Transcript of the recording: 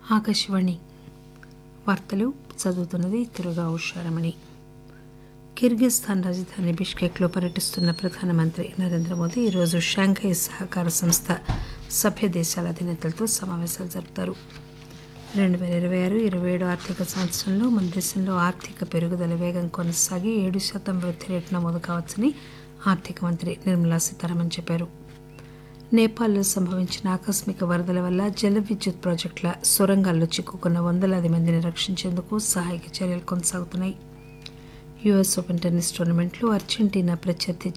ఆకాశవాణి వార్తలు చదువుతున్నది తిరుగా ఉషారమణి కిర్గిస్థాన్ రాజధాని బిష్కెక్లో పర్యటిస్తున్న ప్రధానమంత్రి నరేంద్ర మోదీ ఈరోజు షాంఘై సహకార సంస్థ సభ్య దేశాల అధినేతలతో సమావేశాలు జరుపుతారు రెండు వేల ఇరవై ఆరు ఇరవై ఏడు ఆర్థిక సంవత్సరంలో మన దేశంలో ఆర్థిక పెరుగుదల వేగం కొనసాగి ఏడు శాతం వృద్ధి రేటు నమోదు కావచ్చని ఆర్థిక మంత్రి నిర్మలా సీతారామన్ చెప్పారు నేపాల్లో సంభవించిన ఆకస్మిక వరదల వల్ల జల విద్యుత్ ప్రాజెక్టుల సొరంగాల్లో చిక్కుకున్న వందలాది మందిని రక్షించేందుకు సహాయక చర్యలు కొనసాగుతున్నాయి యుఎస్ ఓపెన్ టెన్నిస్ టోర్నమెంట్లో అర్జెంటీనా ప్రత్యర్థి